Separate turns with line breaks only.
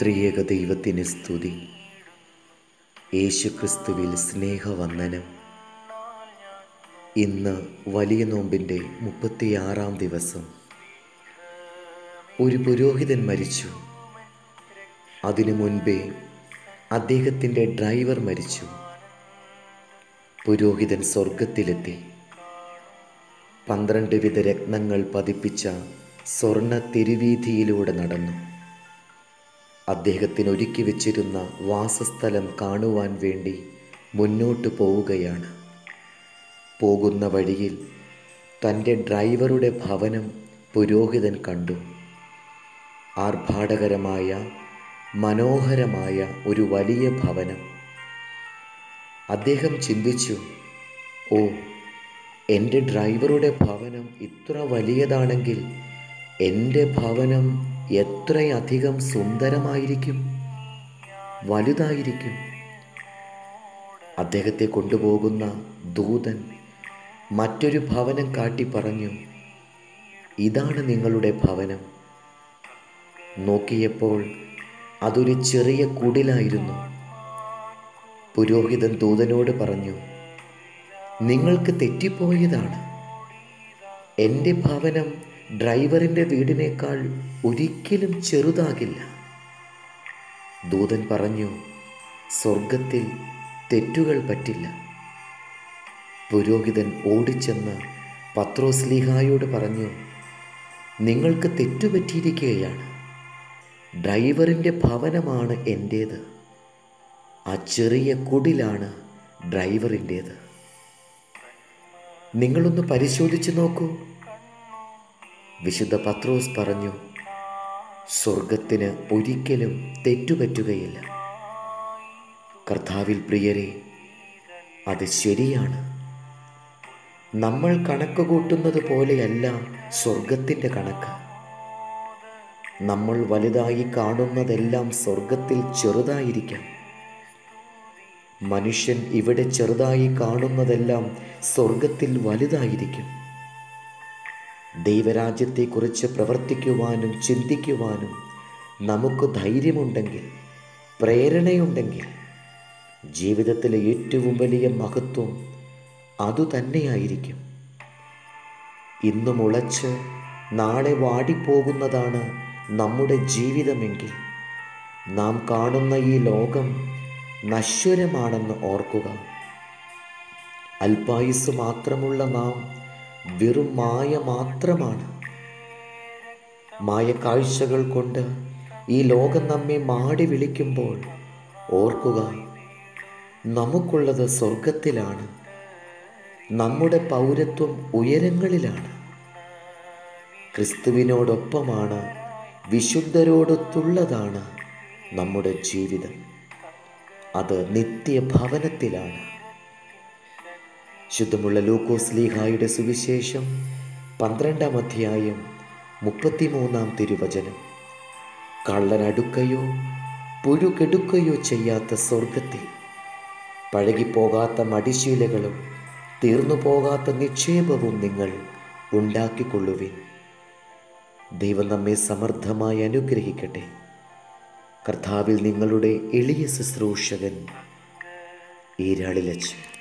ത്രിയേക ദൈവത്തിന് സ്തുതി യേശുക്രിസ്തുവിൽ സ്നേഹവന്ദനം ഇന്ന് വലിയ നോമ്പിൻ്റെ മുപ്പത്തിയാറാം ദിവസം ഒരു പുരോഹിതൻ മരിച്ചു അതിനു മുൻപേ അദ്ദേഹത്തിൻ്റെ ഡ്രൈവർ മരിച്ചു പുരോഹിതൻ സ്വർഗത്തിലെത്തി പന്ത്രണ്ട് വിധ രത്നങ്ങൾ പതിപ്പിച്ച സ്വർണ തിരുവീതിയിലൂടെ നടന്നു അദ്ദേഹത്തിന് ഒരുക്കി വെച്ചിരുന്ന വാസസ്ഥലം കാണുവാൻ വേണ്ടി മുന്നോട്ട് പോവുകയാണ് പോകുന്ന വഴിയിൽ തൻ്റെ ഡ്രൈവറുടെ ഭവനം പുരോഹിതൻ കണ്ടു ആർഭാടകരമായ മനോഹരമായ ഒരു വലിയ ഭവനം അദ്ദേഹം ചിന്തിച്ചു ഓ എൻ്റെ ഡ്രൈവറുടെ ഭവനം ഇത്ര വലിയതാണെങ്കിൽ എൻ്റെ ഭവനം എത്രയധികം സുന്ദരമായിരിക്കും വലുതായിരിക്കും അദ്ദേഹത്തെ കൊണ്ടുപോകുന്ന ദൂതൻ മറ്റൊരു ഭവനം കാട്ടി പറഞ്ഞു ഇതാണ് നിങ്ങളുടെ ഭവനം നോക്കിയപ്പോൾ അതൊരു ചെറിയ കുടിലായിരുന്നു പുരോഹിതൻ ദൂതനോട് പറഞ്ഞു നിങ്ങൾക്ക് തെറ്റിപ്പോയതാണ് എൻ്റെ ഭവനം ഡ്രൈവറിൻ്റെ വീടിനേക്കാൾ ഒരിക്കലും ചെറുതാകില്ല ദൂതൻ പറഞ്ഞു സ്വർഗത്തിൽ തെറ്റുകൾ പറ്റില്ല പുരോഹിതൻ ഓടിച്ചെന്ന് പത്രോസ്ലിഹായോട് പറഞ്ഞു നിങ്ങൾക്ക് തെറ്റുപറ്റിയിരിക്കുകയാണ് ഡ്രൈവറിൻ്റെ ഭവനമാണ് എൻ്റേത് ആ ചെറിയ കുടിലാണ് ഡ്രൈവറിൻ്റേത് നിങ്ങളൊന്ന് പരിശോധിച്ച് നോക്കൂ വിശുദ്ധ പത്രോസ് പറഞ്ഞു സ്വർഗത്തിന് ഒരിക്കലും തെറ്റുപറ്റുകയില്ല കർത്താവിൽ പ്രിയരെ അത് ശരിയാണ് നമ്മൾ കണക്ക് കൂട്ടുന്നത് പോലെയല്ല സ്വർഗത്തിൻ്റെ കണക്ക് നമ്മൾ വലുതായി കാണുന്നതെല്ലാം സ്വർഗത്തിൽ ചെറുതായിരിക്കാം മനുഷ്യൻ ഇവിടെ ചെറുതായി കാണുന്നതെല്ലാം സ്വർഗത്തിൽ വലുതായിരിക്കും ദൈവരാജ്യത്തെക്കുറിച്ച് പ്രവർത്തിക്കുവാനും ചിന്തിക്കുവാനും നമുക്ക് ധൈര്യമുണ്ടെങ്കിൽ പ്രേരണയുണ്ടെങ്കിൽ ജീവിതത്തിലെ ഏറ്റവും വലിയ മഹത്വം അതുതന്നെയായിരിക്കും ഇന്ന് മുളച്ച് നാളെ വാടിപ്പോകുന്നതാണ് നമ്മുടെ ജീവിതമെങ്കിൽ നാം കാണുന്ന ഈ ലോകം നശ്വരമാണെന്ന് ഓർക്കുക അല്പായുസ് മാത്രമുള്ള നാം വെറും മായ മാത്രമാണ് മായ കാഴ്ചകൾ കൊണ്ട് ഈ ലോകം നമ്മെ മാടി വിളിക്കുമ്പോൾ ഓർക്കുക നമുക്കുള്ളത് സ്വർഗത്തിലാണ് നമ്മുടെ പൗരത്വം ഉയരങ്ങളിലാണ് ക്രിസ്തുവിനോടൊപ്പമാണ് വിശുദ്ധരോടൊത്തുള്ളതാണ് നമ്മുടെ ജീവിതം അത് നിത്യഭവനത്തിലാണ് ശുദ്ധമുള്ള ലൂക്കോസ് ലീഹായുടെ സുവിശേഷം പന്ത്രണ്ടാം അധ്യായം മുപ്പത്തിമൂന്നാം തിരുവചനം കള്ളനടുക്കയോ പുഴുകെടുക്കയോ ചെയ്യാത്ത സ്വർഗത്തിൽ പഴകിപ്പോകാത്ത മടിശീലകളും തീർന്നു പോകാത്ത നിക്ഷേപവും നിങ്ങൾ ഉണ്ടാക്കിക്കൊള്ളുവിൻ ദൈവം നമ്മെ സമർത്ഥമായി അനുഗ്രഹിക്കട്ടെ കർത്താവിൽ നിങ്ങളുടെ എളിയ ശുശ്രൂഷകൻ ഈരാളിലച്ച്